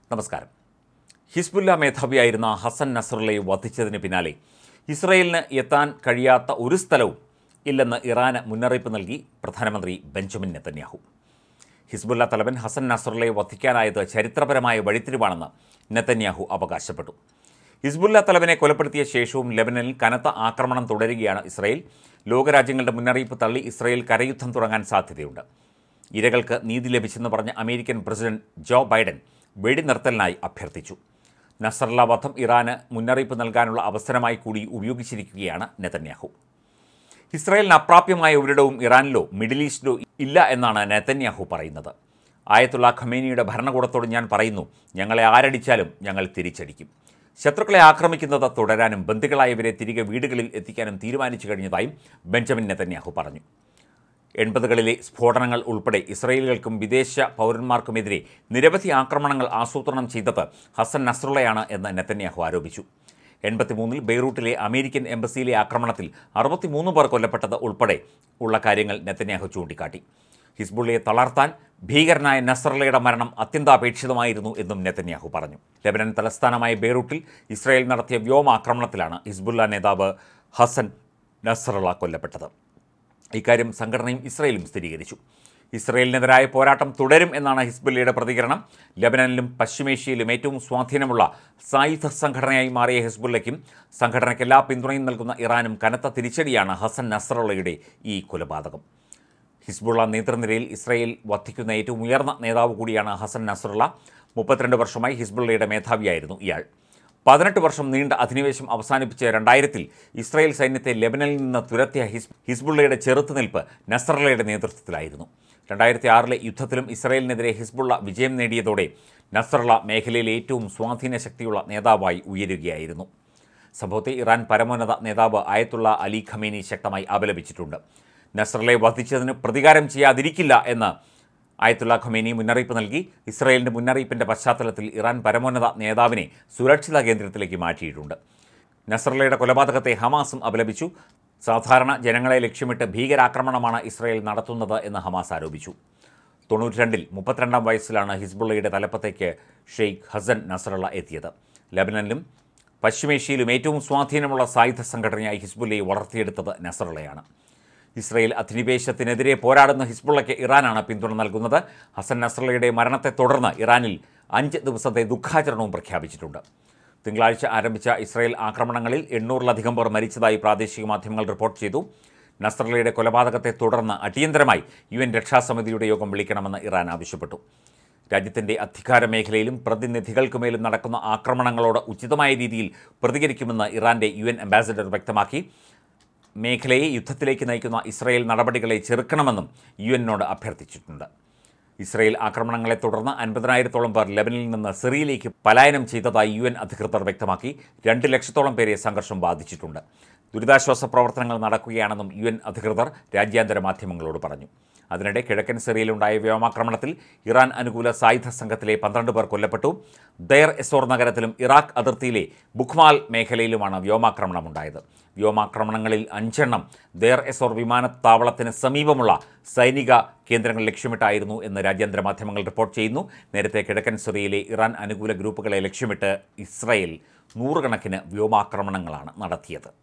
നമസ്കാരം ഹിസ്ബുല്ല മേധാവിയായിരുന്ന ഹസൻ നസറുള്ളയെ വധിച്ചതിന് പിന്നാലെ ഇസ്രയേലിന് എത്താൻ കഴിയാത്ത ഒരു സ്ഥലവും ഇല്ലെന്ന് ഇറാന് മുന്നറിയിപ്പ് നൽകി പ്രധാനമന്ത്രി ബെഞ്ചമിൻ നെതന്യാഹു ഹിസ്ബുല്ല തലവൻ ഹസൻ നസറുള്ളയെ വധിക്കാനായത് ചരിത്രപരമായ വഴിത്തിരിവാണെന്ന് നെതന്യാഹു അവകാശപ്പെട്ടു ഹിസ്ബുല്ല തലവനെ കൊലപ്പെടുത്തിയ ശേഷവും ലെബനനിൽ കനത്ത ആക്രമണം തുടരുകയാണ് ഇസ്രയേൽ ലോകരാജ്യങ്ങളുടെ മുന്നറിയിപ്പ് തള്ളി ഇസ്രയേൽ കരയുദ്ധം തുടങ്ങാൻ സാധ്യതയുണ്ട് ഇരകൾക്ക് നീതി ലഭിച്ചെന്ന് പറഞ്ഞ അമേരിക്കൻ പ്രസിഡന്റ് ജോ ബൈഡൻ വെടിനിർത്തലിനായി അഭ്യർത്ഥിച്ചു നസറല്ല വധം ഇറാന് മുന്നറിയിപ്പ് നൽകാനുള്ള അവസരമായി കൂടി ഉപയോഗിച്ചിരിക്കുകയാണ് നെതന്യാഹു ഇസ്രായേലിന് അപ്രാപ്യമായ ഒരിടവും ഇറാനിലോ മിഡിൽ ഈസ്റ്റിലോ ഇല്ല എന്നാണ് നെതന്യാഹു പറയുന്നത് ആയത്തുള്ള ഖമേനിയുടെ ഭരണകൂടത്തോട് ഞാൻ പറയുന്നു ഞങ്ങളെ ആരടിച്ചാലും ഞങ്ങൾ തിരിച്ചടിക്കും ശത്രുക്കളെ ആക്രമിക്കുന്നത് തുടരാനും ബന്ദികളായവരെ തിരികെ വീടുകളിൽ എത്തിക്കാനും തീരുമാനിച്ചു കഴിഞ്ഞതായും ബെഞ്ചമിൻ നെതന്യാഹു പറഞ്ഞു എൺപതുകളിലെ സ്ഫോടനങ്ങൾ ഉൾപ്പെടെ ഇസ്രയേലുകൾക്കും വിദേശ പൗരന്മാർക്കുമെതിരെ നിരവധി ആക്രമണങ്ങൾ ആസൂത്രണം ചെയ്തത് ഹസൻ നസ്രുള്ളയാണ് എന്ന് നെതന്യാഹു ആരോപിച്ചു എൺപത്തിമൂന്നിൽ ബെയ്റൂട്ടിലെ അമേരിക്കൻ എംബസിയിലെ ആക്രമണത്തിൽ അറുപത്തിമൂന്ന് പേർ കൊല്ലപ്പെട്ടത് ഉൾപ്പെടെ ഉള്ള കാര്യങ്ങൾ നെതന്യാഹു ചൂണ്ടിക്കാട്ടി ഹിസ്ബുള്ളയെ തളർത്താൻ ഭീകരനായ നസറുള്ളയുടെ മരണം അത്യന്താപേക്ഷിതമായിരുന്നു എന്നും നെതന്യാഹു പറഞ്ഞു ലെബനൻ തലസ്ഥാനമായ ബെയ്റൂട്ടിൽ ഇസ്രായേൽ നടത്തിയ വ്യോമാക്രമണത്തിലാണ് ഹിസ്ബുള്ള നേതാവ് ഹസൻ നസറുള്ള കൊല്ലപ്പെട്ടത് ഇക്കാര്യം സംഘടനയും ഇസ്രയേലും സ്ഥിരീകരിച്ചു ഇസ്രയേലിനെതിരായ പോരാട്ടം തുടരും എന്നാണ് ഹിസ്ബുല്ലയുടെ പ്രതികരണം ലബനനിലും പശ്ചിമേഷ്യയിലും ഏറ്റവും സ്വാധീനമുള്ള സായുധ സംഘടനയായി മാറിയ ഹിസ്ബുല്ലയ്ക്കും സംഘടനയ്ക്ക് എല്ലാ പിന്തുണയും നൽകുന്ന ഇറാനും കനത്ത തിരിച്ചടിയാണ് ഹസൻ നസറുള്ളയുടെ ഈ കൊലപാതകം ഹിസ്ബുള്ള നേതൃനിരയിൽ ഇസ്രയേൽ വധിക്കുന്ന ഏറ്റവും ഉയർന്ന നേതാവ് കൂടിയാണ് ഹസൻ നസറുള്ള മുപ്പത്തിരണ്ട് വർഷമായി ഹിസ്ബുള്ളയുടെ മേധാവിയായിരുന്നു ഇയാൾ പതിനെട്ട് വർഷം നീണ്ട അധിനിവേശം അവസാനിപ്പിച്ച രണ്ടായിരത്തിൽ ഇസ്രായേൽ സൈന്യത്തെ ലെബനനിൽ നിന്ന് തുരത്തിയ ഹിസ് ഹിസ്ബുള്ളയുടെ ചെറുത്തുനിൽപ്പ് നസറുള്ളയുടെ നേതൃത്വത്തിലായിരുന്നു രണ്ടായിരത്തി ആറിലെ യുദ്ധത്തിലും ഇസ്രായേലിനെതിരെ ഹിസ്ബുള്ള വിജയം നേടിയതോടെ നസറുള്ള മേഖലയിലെ ഏറ്റവും സ്വാധീന ശക്തിയുള്ള നേതാവായി ഉയരുകയായിരുന്നു സംഭവത്തെ ഇറാൻ പരമോന്നത നേതാവ് ആയത്തുള്ള അലി ഖമേനി ശക്തമായി അപലപിച്ചിട്ടുണ്ട് നസറുള്ളയെ വധിച്ചതിന് പ്രതികാരം ചെയ്യാതിരിക്കില്ല എന്ന് ആയത്തുള്ള ഖമേനി മുന്നറിയിപ്പ് നൽകി ഇസ്രായേലിൻ്റെ മുന്നറിയിപ്പിൻ്റെ പശ്ചാത്തലത്തിൽ ഇറാൻ പരമോന്നത നേതാവിനെ സുരക്ഷിത കേന്ദ്രത്തിലേക്ക് മാറ്റിയിട്ടുണ്ട് നസറുള്ളയുടെ കൊലപാതകത്തെ ഹമാസും അപലപിച്ചു സാധാരണ ജനങ്ങളെ ലക്ഷ്യമിട്ട് ഭീകരാക്രമണമാണ് ഇസ്രായേൽ നടത്തുന്നത് എന്ന് ഹമാസ് ആരോപിച്ചു തൊണ്ണൂറ്റി രണ്ടിൽ മുപ്പത്തിരണ്ടാം വയസ്സിലാണ് ഹിസ്ബുള്ളയുടെ തലപ്പത്തേക്ക് ഷെയ്ഖ് ഹസൻ നസറുള്ള എത്തിയത് ലബനനിലും പശ്ചിമേഷ്യയിലും ഏറ്റവും സ്വാധീനമുള്ള സായുധ സംഘടനയായി ഹിസ്ബുല്ലയെ വളർത്തിയെടുത്തത് നസറുള്ളയാണ് ഇസ്രയേൽ അധിനിവേശത്തിനെതിരെ പോരാടുന്ന ഹിസ്ബുള്ളയ്ക്ക് ഇറാനാണ് പിന്തുണ നൽകുന്നത് ഹസൻ നസ്രള്ളയുടെ മരണത്തെ തുടർന്ന് ഇറാനിൽ അഞ്ച് ദിവസത്തെ ദുഃഖാചരണവും പ്രഖ്യാപിച്ചിട്ടുണ്ട് തിങ്കളാഴ്ച ആരംഭിച്ച ഇസ്രയേൽ ആക്രമണങ്ങളിൽ എണ്ണൂറിലധികം പേർ മരിച്ചതായി പ്രാദേശിക മാധ്യമങ്ങൾ റിപ്പോർട്ട് ചെയ്തു നസ്രള്ളയുടെ കൊലപാതകത്തെ തുടർന്ന് അടിയന്തരമായി യു എൻ രക്ഷാസമിതിയുടെ യോഗം വിളിക്കണമെന്ന് ഇറാൻ ആവശ്യപ്പെട്ടു രാജ്യത്തിൻ്റെ അധികാര മേഖലയിലും പ്രതിനിധികൾക്കുമേലും നടക്കുന്ന ആക്രമണങ്ങളോട് ഉചിതമായ രീതിയിൽ പ്രതികരിക്കുമെന്ന് ഇറാൻ്റെ യു എൻ അംബാസിഡർ വ്യക്തമാക്കി മേഖലയെ യുദ്ധത്തിലേക്ക് നയിക്കുന്ന ഇസ്രായേൽ നടപടികളെ ചെറുക്കണമെന്നും യു എന്നോട് അഭ്യർത്ഥിച്ചിട്ടുണ്ട് ഇസ്രായേൽ ആക്രമണങ്ങളെ തുടർന്ന് അൻപതിനായിരത്തോളം പേർ ലെബനിൽ നിന്ന് സിറിയയിലേക്ക് പലായനം ചെയ്തതായി യു എൻ അധികൃതർ വ്യക്തമാക്കി രണ്ട് ലക്ഷത്തോളം പേരെ സംഘർഷം ബാധിച്ചിട്ടുണ്ട് ദുരിതാശ്വാസ പ്രവർത്തനങ്ങൾ നടക്കുകയാണെന്നും യു എൻ അധികൃതർ രാജ്യാന്തര മാധ്യമങ്ങളോട് പറഞ്ഞു അതിനിടെ കിഴക്കൻ സിറിയയിലുണ്ടായ വ്യോമാക്രമണത്തിൽ ഇറാൻ അനുകൂല സായുധ സംഘത്തിലെ പന്ത്രണ്ട് പേർ കൊല്ലപ്പെട്ടു ദയർ എസോർ നഗരത്തിലും ഇറാഖ് അതിർത്തിയിലെ ബുഖ്മാൽ മേഖലയിലുമാണ് വ്യോമാക്രമണമുണ്ടായത് വ്യോമാക്രമണങ്ങളിൽ അഞ്ചെണ്ണം ദയർ എസോർ വിമാനത്താവളത്തിന് സമീപമുള്ള സൈനിക കേന്ദ്രങ്ങൾ ലക്ഷ്യമിട്ടായിരുന്നു എന്ന് രാജ്യാന്തര മാധ്യമങ്ങൾ റിപ്പോർട്ട് ചെയ്യുന്നു നേരത്തെ കിഴക്കൻ സിറിയയിലെ ഇറാൻ അനുകൂല ഗ്രൂപ്പുകളെ ലക്ഷ്യമിട്ട് ഇസ്രായേൽ നൂറുകണക്കിന് വ്യോമാക്രമണങ്ങളാണ് നടത്തിയത്